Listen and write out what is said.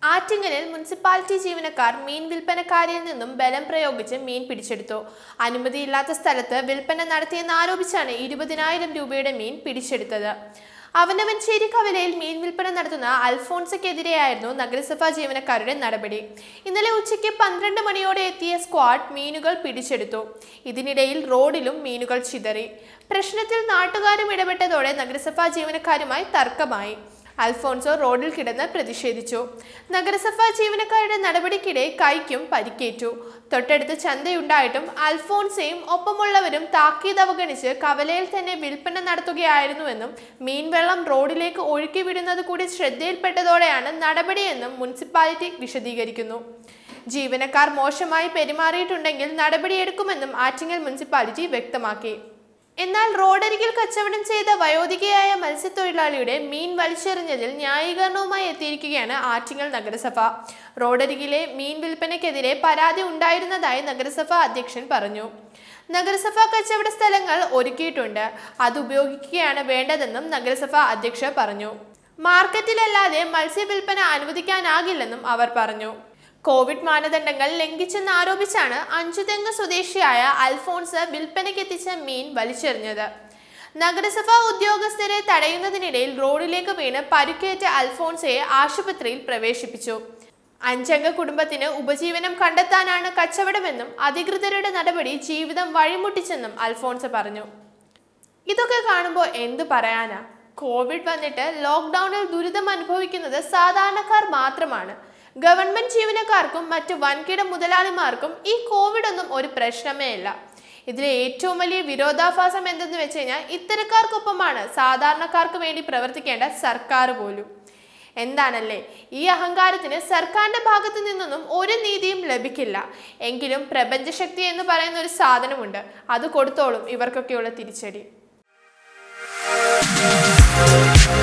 ആറ്റിങ്ങലിൽ മുനിസിപ്പാലിറ്റി ജീവനക്കാർ മീൻ വിൽപ്പനക്കാരിൽ നിന്നും ബലം പ്രയോഗിച്ച് മീൻ പിടിച്ചെടുത്തു അനുമതിയില്ലാത്ത സ്ഥലത്ത് വിൽപ്പന നടത്തിയെന്ന് ആരോപിച്ചാണ് ഇരുപതിനായിരം രൂപയുടെ മീൻ പിടിച്ചെടുത്തത് അവനവൻചേരി കവലയിൽ മീൻ വിൽപ്പന നടത്തുന്ന അൽഫോൺസയ്ക്കെതിരെയായിരുന്നു നഗരസഭാ ജീവനക്കാരുടെ നടപടി ഇന്നലെ ഉച്ചയ്ക്ക് പന്ത്രണ്ട് മണിയോടെ എത്തിയ സ്ക്വാഡ് മീനുകൾ പിടിച്ചെടുത്തു ഇതിനിടയിൽ റോഡിലും മീനുകൾ ചിതറി പ്രശ്നത്തിൽ നാട്ടുകാരും ഇടപെട്ടതോടെ നഗരസഭാ ജീവനക്കാരുമായി തർക്കമായി അൽഫോൺസോ റോഡിൽ കിടന്ന് പ്രതിഷേധിച്ചു നഗരസഭാ ജീവനക്കാരുടെ നടപടിക്കിടെ കൈക്കും പരിക്കേറ്റു തൊട്ടടുത്ത് ചന്തയുണ്ടായിട്ടും അൽഫോൺസയും ഒപ്പമുള്ളവരും താക്കീത് അവഗണിച്ച് കവലയിൽ തന്നെ വിൽപ്പന നടത്തുകയായിരുന്നുവെന്നും മീൻവെള്ളം റോഡിലേക്ക് ഒഴുക്കി വിടുന്നത് കൂടി ശ്രദ്ധയിൽപ്പെട്ടതോടെയാണ് നടപടിയെന്നും മുനിസിപ്പാലിറ്റി വിശദീകരിക്കുന്നു ജീവനക്കാർ മോശമായി പെരുമാറിയിട്ടുണ്ടെങ്കിൽ നടപടിയെടുക്കുമെന്നും ആറ്റിങ്ങൽ മുനിസിപ്പാലിറ്റി വ്യക്തമാക്കി എന്നാൽ റോഡരികിൽ കച്ചവടം ചെയ്ത വയോധികയായ മത്സ്യത്തൊഴിലാളിയുടെ മീൻ വലിച്ചെറിഞ്ഞതിൽ ന്യായീകരണവുമായി എത്തിയിരിക്കുകയാണ് ആറ്റിങ്ങൽ നഗരസഭ റോഡരികിലെ മീൻ വിൽപ്പനയ്ക്കെതിരെ പരാതി ഉണ്ടായിരുന്നതായി നഗരസഭ അധ്യക്ഷൻ പറഞ്ഞു നഗരസഭാ കച്ചവട സ്ഥലങ്ങൾ ഒരുക്കിയിട്ടുണ്ട് അത് ഉപയോഗിക്കുകയാണ് വേണ്ടതെന്നും നഗരസഭ അധ്യക്ഷ പറഞ്ഞു മാർക്കറ്റിലല്ലാതെ മത്സ്യ വിൽപ്പന അനുവദിക്കാനാകില്ലെന്നും അവർ പറഞ്ഞു കോവിഡ് മാനദണ്ഡങ്ങൾ ലംഘിച്ചെന്ന് ആരോപിച്ചാണ് അഞ്ചുതെങ്ങ് സ്വദേശിയായ അൽഫോൺസ് വിൽപ്പനയ്ക്കെത്തിച്ച മീൻ വലിച്ചെറിഞ്ഞത് നഗരസഭാ ഉദ്യോഗസ്ഥരെ തടയുന്നതിനിടയിൽ റോഡിലേക്ക് വീണ് പരിക്കേറ്റ അൽഫോൺസയെ ആശുപത്രിയിൽ പ്രവേശിപ്പിച്ചു അഞ്ചംഗ കുടുംബത്തിന് ഉപജീവനം കണ്ടെത്താനാണ് കച്ചവടമെന്നും അധികൃതരുടെ നടപടി ജീവിതം വഴിമുട്ടിച്ചെന്നും അൽഫോൺസ പറഞ്ഞു ഇതൊക്കെ കാണുമ്പോൾ എന്തു പറയാനാ കോവിഡ് വന്നിട്ട് ലോക്ക്ഡൌണിൽ ദുരിതം അനുഭവിക്കുന്നത് സാധാരണക്കാർ മാത്രമാണ് ഗവൺമെന്റ് ജീവനക്കാർക്കും മറ്റ് വൻകിട മുതലാളിമാർക്കും ഈ കോവിഡ് ഒന്നും ഒരു പ്രശ്നമേ അല്ല ഇതിലെ ഏറ്റവും വലിയ വിരോധാഭാസം എന്തെന്ന് വെച്ച് കഴിഞ്ഞാൽ ഇത്തരക്കാർക്കൊപ്പമാണ് സാധാരണക്കാർക്ക് വേണ്ടി പ്രവർത്തിക്കേണ്ട സർക്കാർ പോലും എന്താണല്ലേ ഈ അഹങ്കാരത്തിന് സർക്കാരിന്റെ ഭാഗത്തു നിന്നൊന്നും ഒരു നീതിയും ലഭിക്കില്ല എങ്കിലും പ്രപഞ്ചശക്തി എന്ന് പറയുന്ന ഒരു സാധനമുണ്ട് അത് കൊടുത്തോളും ഇവർക്കൊക്കെയുള്ള തിരിച്ചടി